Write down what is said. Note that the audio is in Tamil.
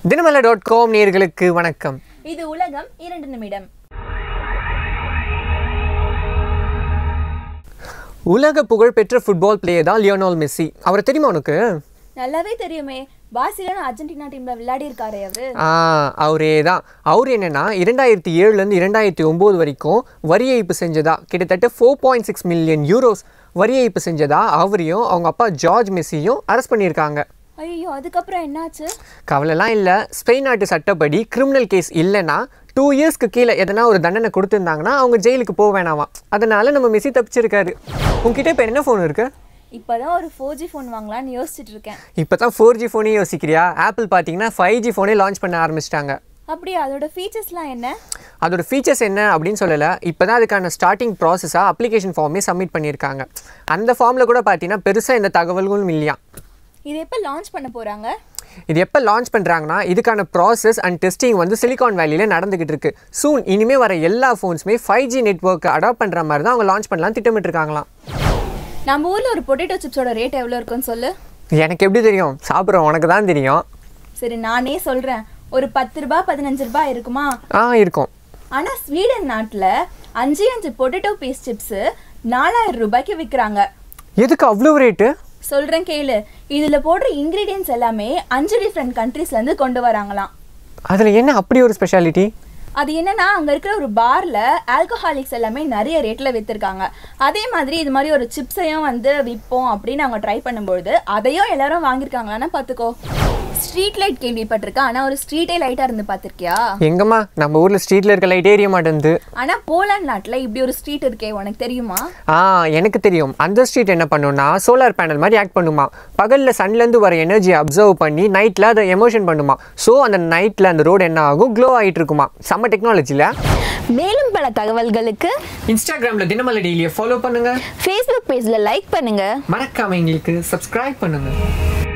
தினமலை டாட் காம் நேர்களுக்கு வணக்கம் இது உலகம் இரண்டு நிமிடம் உலக புகழ்பெற்ற ஃபுட்பால் பிளேயர் தான் லியோனால் மெஸ்ஸி அவரை தெரியுமா உனக்கு நல்லாவே தெரியுமே பார்சிலோனா அர்ஜென்டினா டீம்ல விளையாடி இருக்காரு அவரு ஆ அவரே தான் அவர் என்னன்னா இரண்டாயிரத்தி ஏழுலேருந்து இரண்டாயிரத்தி ஒம்பது வரைக்கும் வரி ஏய்ப்பு செஞ்சதா கிட்டத்தட்ட four point six million euros வரி ஏய்ப்பு செஞ்சதா அவரையும் அவங்க அப்பா ஜார்ஜ் மெஸ்ஸியும் அரெஸ்ட் பண்ணியிருக்காங்க ஐயோ அதுக்கப்புறம் என்னாச்சு கவலைலாம் இல்லை ஸ்பெயின் நாட்டு சட்டப்படி கிரிமினல் கேஸ் இல்லைன்னா டூ இயர்ஸ்க்கு கீழே எதனா ஒரு தண்டனை கொடுத்துருந்தாங்கன்னா அவங்க ஜெயிலுக்கு போக வேணாமாம் அதனால நம்ம மெஸ்ஸி தப்பிச்சிருக்காரு உங்ககிட்ட இப்போ என்ன ஃபோன் இருக்கு இப்பதான் ஒரு ஃபோர் ஜி ஃபோன் வாங்கலாம்னு யோசிச்சுட்டு இருக்கேன் இப்போ தான் ஃபோர் ஜி ஃபோனே யோசிக்கிறியா ஆப்பிள் பார்த்தீங்கன்னா ஃபைவ் ஜி ஃபோனே லான்ச் பண்ண ஆரம்பிச்சிட்டாங்க அப்படியா அதோட ஃபீச்சர்ஸ்லாம் என்ன அதோட ஃபீச்சர்ஸ் என்ன அப்படின்னு சொல்லலை இப்போ தான் அதுக்கான ஸ்டார்டிங் ப்ராசஸாக அப்ளிகேஷன் ஃபார்மே சப்மிட் பண்ணியிருக்காங்க அந்த ஃபார்மில் கூட பார்த்தீங்கன்னா பெருசாக எந்த தகவல்களும் இல்லையா இது எப்போ லான்ச் பண்ண போறாங்க இது எப்போ லான்ச் பண்ணுறாங்கன்னா இதுக்கான ப்ராசஸ் அண்ட் டெஸ்டிங் வந்து சிலிகான் வேலியில் நடந்துகிட்டு இருக்கு சூன் இனிமே வர எல்லா ஃபோன்ஸுமே ஃபைவ் ஜி நெட்ஒர்க் அடாப்ட் பண்ணுற மாதிரி தான் அவங்க லான்ச் பண்ணலாம் திட்டமிட்டிருக்காங்களாம் நம்ம ஊர்ல ஒரு பொட்டேட்டோ சிப்ஸோட ரேட் எவ்வளோ இருக்குன்னு சொல்லு எனக்கு எப்படி தெரியும் சாப்பிட்றோம் உனக்கு தான் தெரியும் சரி நானே சொல்றேன் ஒரு பத்து ரூபாய் பதினஞ்சு ரூபாய் இருக்குமா ஆ இருக்கும் ஆனா ஸ்வீடன் நாட்டுல அஞ்சு அஞ்சு பொட்டேட்டோ பீஸ் சிப்ஸ் நாலாயிரம் ரூபாய்க்கு விற்கிறாங்க எதுக்கு அவ்வளோ ரேட்டு சொல்றேன் கேளு இதுல போடுற இன்கிரீடியன்ஸ் எல்லாமே அஞ்சு டிஃப்ரெண்ட் கண்ட்ரீஸ்ல இருந்து கொண்டு வராங்களாம் அதில் என்ன அப்படி ஒரு ஸ்பெஷாலிட்டி அது என்னன்னா அங்க இருக்கிற ஒரு பார்ல ஆல்கஹாலிக்ஸ் எல்லாமே நிறைய ரேட்ல வித்திருக்காங்க அதே மாதிரி இது மாதிரி ஒரு சிப்ஸையும் வந்து விற்போம் அப்படின்னு அவங்க ட்ரை பண்ணும்பொழுது அதையும் எல்லாரும் வாங்கியிருக்காங்களான்னா பார்த்துக்கோ ஸ்ட்ரீட் லைட் கேள்விப்பட்டிருக்கேன் ஆனா ஒரு ஸ்ட்ரீட்டே லைட்டா இருந்து பார்த்திருக்கியா எங்கம்மா நம்ம ஊரில் ஸ்ட்ரீட்டில் இருக்க லைட் ஏரிய மாட்டேங்குது ஆனா போலாண்ட் நாட்டுல இப்படி ஒரு ஸ்ட்ரீட் இருக்கே உனக்கு தெரியுமா ஆ எனக்கு தெரியும் அந்த ஸ்ட்ரீட் என்ன பண்ணும்னா சோலார் பேனல் மாதிரி ஆக்ட் பண்ணுமா பகலில் சன்லேருந்து வர எனர்ஜியை அப்சர்வ் பண்ணி நைட்டில் அதை எமோஷன் பண்ணுமா ஸோ அந்த நைட்டில் அந்த ரோடு என்ன ஆகும் க்ளோ ஆகிட்டு இருக்குமா செம்ம டெக்னாலஜியில் மேலும் பல தகவல்களுக்கு இன்ஸ்டாகிராமில் தினமலை டெய்லியை ஃபாலோ பண்ணுங்கள் ஃபேஸ்புக் பேஜ்ல லைக் பண்ணுங்க மறக்காம எங்களுக்கு சப்ஸ்கிரைப் பண்ணுங்கள்